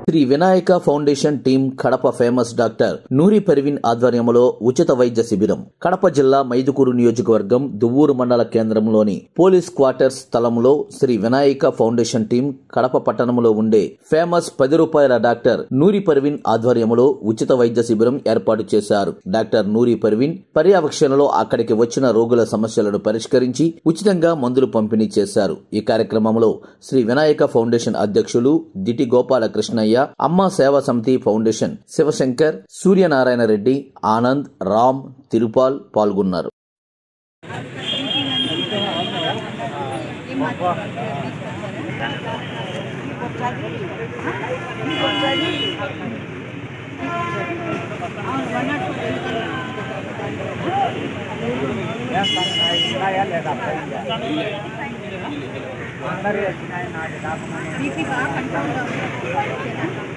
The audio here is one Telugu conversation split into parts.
Shri Vinayaka foundation team Kadapa famous doctor Noori Parveen ఆధ్వర్యంలో ఉచిత వైద్య శిబిరం కడప జిల్లా మైదుకూరు నియోజకవర్గం దువ్వూరు మండల కేంద్రంలోని పోలీస్ క్వార్టర్స్ స్థలంలో శ్రీ వినాయక ఫౌండేషన్ టీం కడప పట్టణంలో ఉండే ఫేమస్ పది రూపాయల డాక్టర్ నూరి పర్వీన్ ఆధ్వర్యంలో ఉచిత వైద్య శిబిరం ఏర్పాటు చేశారు డాక్టర్ నూరి పర్వీన్ పర్యవేక్షణలో అక్కడికి వచ్చిన రోగుల సమస్యలను పరిష్కరించి ఉచితంగా మందులు పంపిణీ చేశారు ఈ కార్యక్రమంలో శ్రీ వినాయక ఫౌండేషన్ అధ్యక్షులు దిటి గోపాలకృష్ణయ్య అమ్మ సేవా సమితి ఫౌండేషన్ శివశంకర్ సూర్యనారాయణ రెడ్డి ఆనంద్ రామ్ తిరుపాల్ పాల్గొన్నారు బీపీ బాగా కంట్రోల్లో ఉంది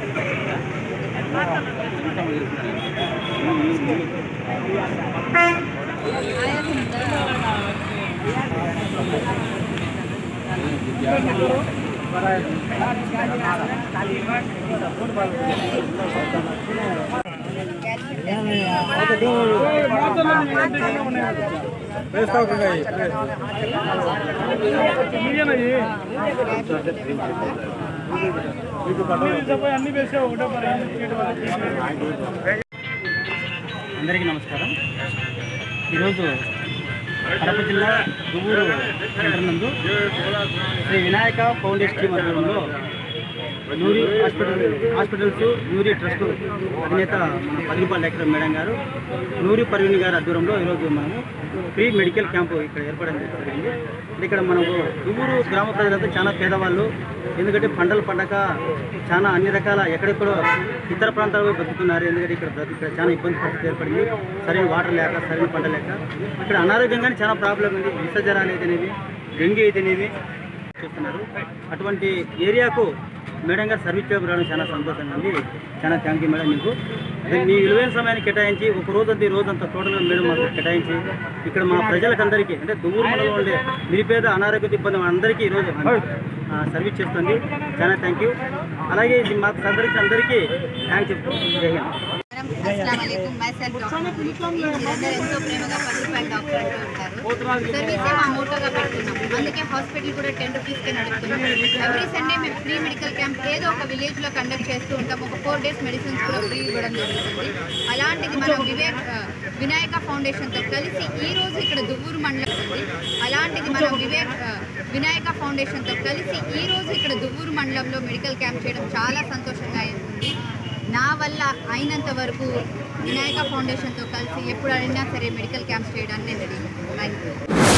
అందరికీ నమస్కారం ఈరోజు కడప జిల్లా దువ్వూరు సెంటర్ నందు శ్రీ వినాయక ఫౌండేషన్ టీం ఆధ్వర్యంలో యూరి హాస్పిటల్ హాస్పిటల్స్ యూరి ట్రస్ట్ అధినేత మన పదిరూపాయల డాక్టర్ మేడం గారు నూరి పర్వీణి గారి ఆధ్వర్యంలో ఈరోజు మనము ఫ్రీ మెడికల్ క్యాంపు ఇక్కడ ఏర్పడడం జరిగింది ఇక్కడ మనకు దువ్వూరు గ్రామ ప్రజలంతా చాలా పేదవాళ్ళు ఎందుకంటే పంటలు పండక చాలా అన్ని రకాల ఎక్కడెక్కడో ఇతర ప్రాంతాల్లో పోయి బతుకుతున్నారు ఎందుకంటే ఇక్కడ బ్రతి- ఇక్కడ చాలా ఇబ్బంది పరిస్థితి ఏర్పడింది సరైన వాటర్ లేక సరైన పంట లేక ఇక్కడ అనారోగ్యంగానే చాలా ప్రాబ్లం ఉంది విష జ్వరాలు అయితేనేవి డెంగ్యూ అయితేనేవి చూస్తున్నారు అటువంటి ఏరియాకు మేడం గారు సర్వీస్ చేయడం రావడం చాలా సంతోషంగా ఉంది చాలా థ్యాంక్ యూ మేడం మీకు అదే మీ విలువైన సమయాన్ని కేటాయించి ఒక రోజంతా ఈ రోజంతా టోటల్గా మేడం మాకు కేటాయించి ఇక్కడ మా ప్రజలకందరికీ అంటే దువ్వూరు మండలంలో ఉండే నిరుపేద అనారోగ్య ఇబ్బంది అందరికీ ఈరోజు ఆ, సర్వీస్ చేస్తుంది చాలా థ్యాంక్ యూ అలాగే ఇది మాకు సందర్శించిన అందరికీ థ్యాంక్స్ చెప్తున్నాను జై హింద్ అస్సలం అయికం మై సెల్ఫ్ డాక్టర్ మీరందరూ ఎంతో ప్రేమగా పది రూపాయల డాక్టర్ అంటూ ఉంటారు సర్వీసే మా మోటోగా పెడుతున్నాం అందుకే హాస్పిటల్ కూడా టెన్ రూపీస్కే నడుపుతున్నాం ఎవ్రీ సండే మేము ఫ్రీ మెడికల్ క్యాంప్ ఏదో ఒక విలేజ్ లో కండక్ట్ చేస్తూ ఉంటాం ఒక ఫోర్ డేస్ మెడిసిన్స్ కూడా ఫ్రీ ఇవ్వడం జరుగుతుంది అలాంటిది మనం వివేక్ ఆ, వినాయక ఫౌండేషన్ తో కలిసి ఈ రోజు ఇక్కడ దువ్వూరు మండలం ఉంది అలాంటిది మనం వివేక్ ఆ, వినాయక ఫౌండేషన్ తో కలిసి ఈ రోజు ఇక్కడ దువ్వూరు మండలంలో మెడికల్ క్యాంప్ చేయడం చాలా సంతోషంగా ఉంది నా వల్ల అయినంత వరకు వినాయక ఫౌండేషన్తో కలిసి ఎప్పుడు అడిగినా సరే మెడికల్ క్యాంప్స్ చేయడానికి నేను రెడీ థ్యాంక్ యూ